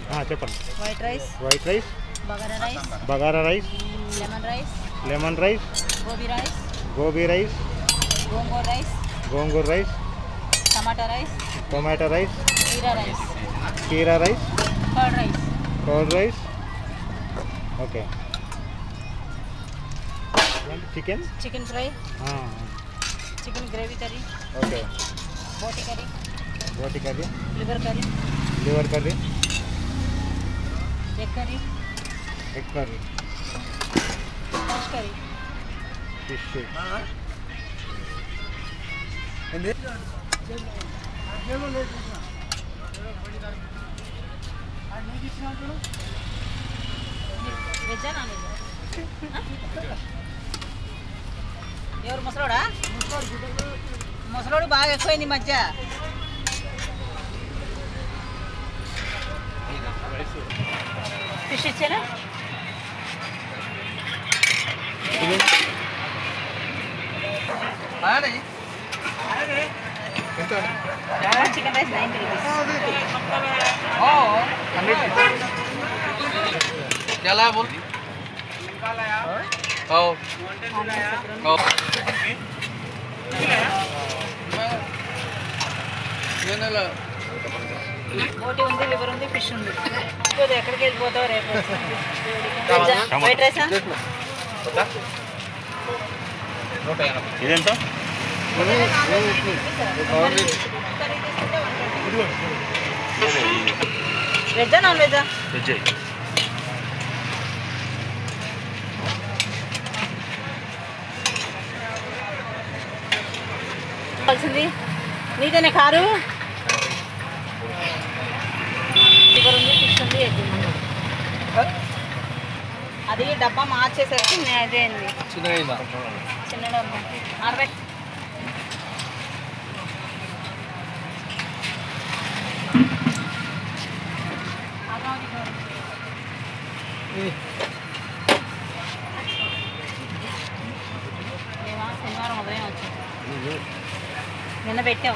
ఆ, చెప్పండి white rice white rice bagara rice bagara rice lemon rice lemon rice gobi rice gobi rice gongura rice gongura rice tomato rice tomato rice jeera rice కీరా rice curd rice curd rice okay chicken chicken fry chicken gravy curry okay boti curry roti curry liver curry liver curry egg curry egg curry fish curry fish వెజ్జా non వెజ్జా ఎవరు ముసలోడా ముసలోడు బాగా ఎక్కువైంది ఈ మధ్య ఫిష్ ఇచ్చారా చికెన్ రైస్ నైన్ రూపీస్ चला बोल आओ आओ ఏనలా బోటి ఉంది లివర్ ఉంది ఫిష్ ఉంది ఇంకోది ఎక్కడికి వెళ్ళిపోతావు రేపు వైట్ రైసా ఇదెంత వెజ్జా నాన్ వెజ్జా వెజ్ కావాల్సింది నీదేనే కారు లివర్ ఉంది ఫిష్ ఉంది ఎగ్ ఉంది అది డబ్బా మార్చేసరికి నే- అదే అండి చిన్నగా చిన్న డబ్బా అరవై మేమా శనివారం ఉదయం వచ్చాం నిన్న పెట్టాం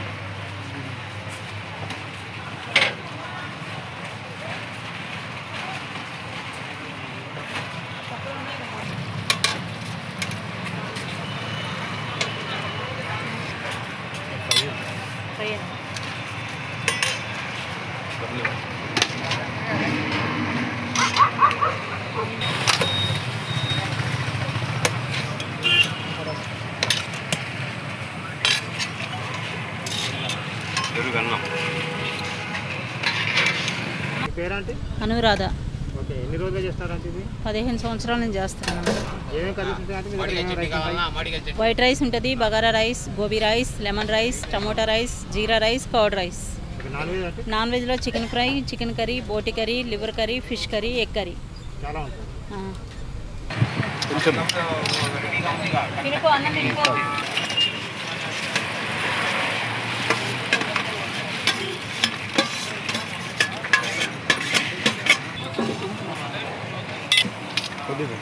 ఫ్రై అండి. మీ పేరేంటి అనురాధ ఓకే ఎన్ని రోజులు చేస్తారంటే ఇది పదిహేను సంవత్సరాల నుంచి చేస్తున్నాను ఏమేమి కర్రీస్ ఉంటాయంటే మీ దగ్గర ఏమేమి రైస్ ఉంటాయి? వైట్ రైస్ ఉంటుంది bagara rice gobi rice lemon rice tomato rice jeera rice curd rice okay, non veg అంటే నాన్ వెజ్లో chicken fry chicken curry boti curry liver curry fish curry egg curry చాలా ఉంటుంది ఆ. తినుకో అన్నం తినుకో కొద్దిగా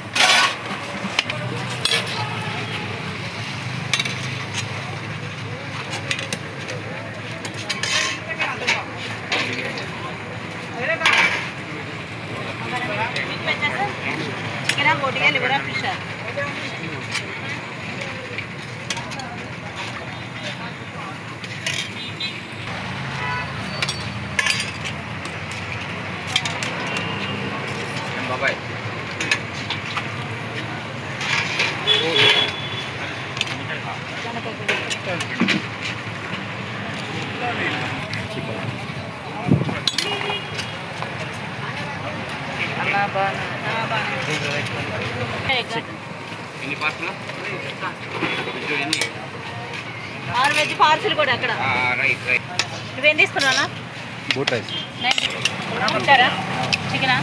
చికెన్ బోటిగా లివరా ఫిష్ బాబాయ్ ఎన్ని పార్సల్ ఎన్ని ఆరు వెజ్ పార్సిల్ కూడా అక్కడ రైట్ రైట్ నువ్వేం తీసుకున్నానా బోట్ రైస్ ఉంటారా చికెనా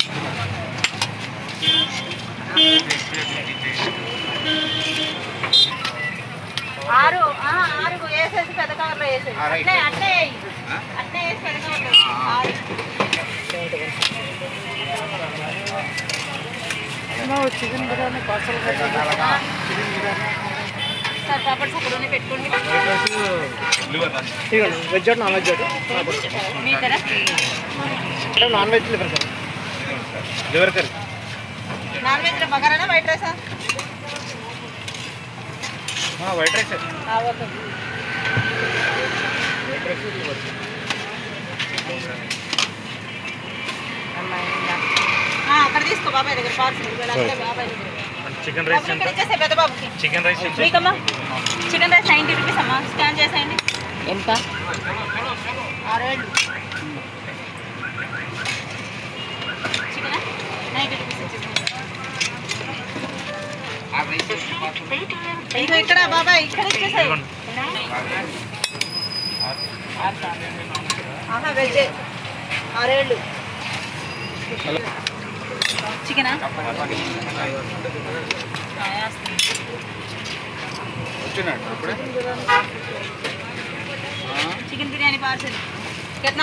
ఆరు ఆ, ఆరు వేసేసి పెద్ద కవర్లో వేసేసి ఆ, రైట్. అట్లే అట్లే వేయి. అట్లే వేసి పెద్ద కవర్లో వేయి. ఆరు సార్ పాపడ్స్ అక్కడనే పెట్టుకోండి వెజ్ నాన్ వెజ్ మీ ధర non veg liver liver curry non వెజ్లో బగారానా వైట్ రైసా వైట్ రైస్ ఓకే ఆ, అక్కడ తీసుకో బాబాయ్ దగ్గర పార్సల్ వీళ్ళంతా బాబాయ్ దగ్గర చికెన్ రైస్ బాబుని ఎంత ఇక్కడ ఇచ్చేసే పెద్ద బాబుకి చికెన్ రైస్ ఎంత మీకమ్మా చికెన్ రైస్ నైంటీ రూపీస్ అమ్మా స్కాన్ చేసేయండి ఎంత ఆరేళ్ళు చికెన్ నైంటీ రూపీస్ ఇచ్చేసేయండి ఆ రైస్ ఇదిగో ఇక్కడ బాబాయ్ ఇక్కడ ఇచ్చేసాయి ఆహా వెజ్ ఆరేళ్ళు చికెనా వచ్చినాడు ఇప్పుడే చికెన్ బిర్యానీ పార్సల్ కెట్నా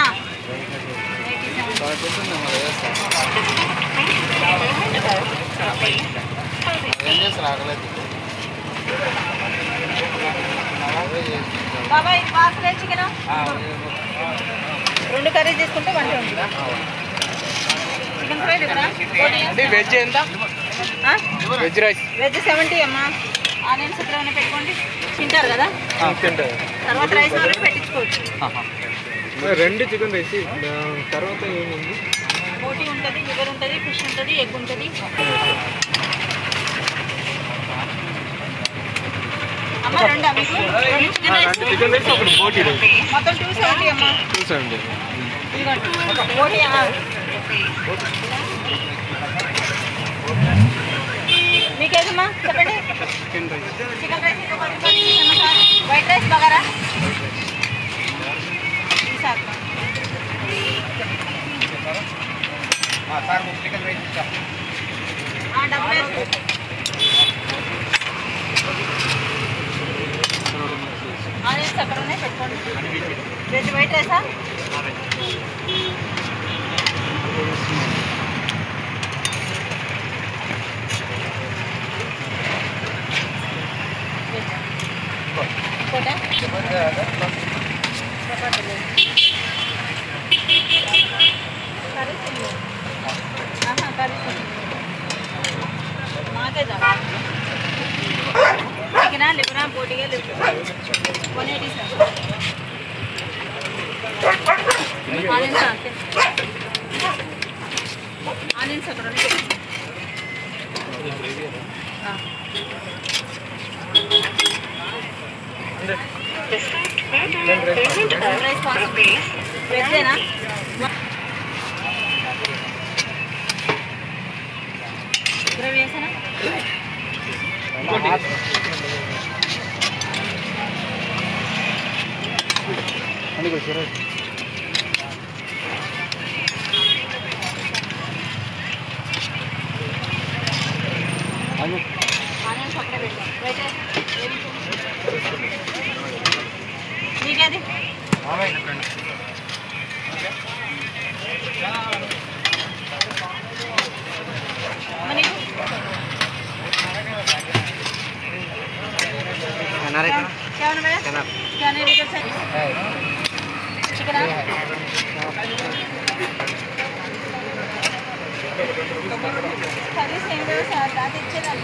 ఏం చేస్తారు ఆగలేదు బాబాయ్ ఇది పార్సల్ చికెన్ రెండు కర్రీస్ తీసుకుంటే వన్ ట్వంటీ చికెన్ ఫ్రై ఇవ్వరా అంటే వెజ్ ఎంత వెజ్ రైస్ వెజ్ సెవెంటీ అమ్మా ఆనియన్స్ ఎక్కడ ఏమైనా పెట్టుకోండి తింటారు కదా తర్వాత రైస్ వాళ్ళు పెట్టించుకోవచ్చు రెండు చికెన్ రైస్ తర్వాత ఏముంది బోటీ ఉంటుంది లివర్ ఉంటుంది ఫిష్ ఉంటుంది ఎగ్ ఉంటుంది అమ్మ రెండా మీకు రెండు చికెన్ రైస్ చికెన్ రైస్ ఒకటి బోటీ రైస్ మొత్తం టూ సెవెంటీ అమ్మా చూసండి ఇదిగోండి బోటీ ఆ. మీకేదమ్మా చెప్పండి చికెన్ రైస్ చికెన్ రైస్ ఇంకో పది రూపాయలు ఇచ్చేయమ్మా సార్ వైట్ రైస్ బగారా ఈ సార్ సార్ చికెన్ రైస్ ఇచ్చా ఆ, డబ్బులు వేసుకో. ఆనియన్స్ అక్కడ ఉన్నాయి పెట్టుకోండి వెజ్ వైట్ రైసా ఇంకోటా కర్రీస్ ఉన్నాయి. ఆహా, కర్రీస్ ఉన్నాయి. మాకే చాలు చికెనా లివరా బోటిగా liver one eighty sir onions అంతే ఆనియన్స్ అక్కడ ఉన్నాయి. ఆ. రైస్ పార్సల్ వెజ్జేనా గ్రేవీ వేసానా ఆనియన్స్ అక్కడే పెట్టాం రైట్ నీకేది మరి నీకు? क्या होना भैया क्या नहीं लेकर से चिकन సర్వీస్ ఏం లేవు సార్ దాటి ఇచ్చేదాన్ని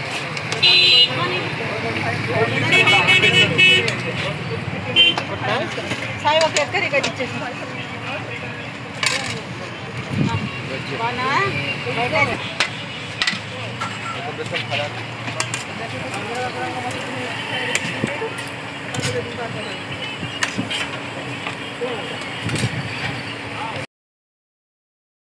సాయి ఒక ఎక్కడి ఇక్కడ ఇచ్చేసి బాగున్నా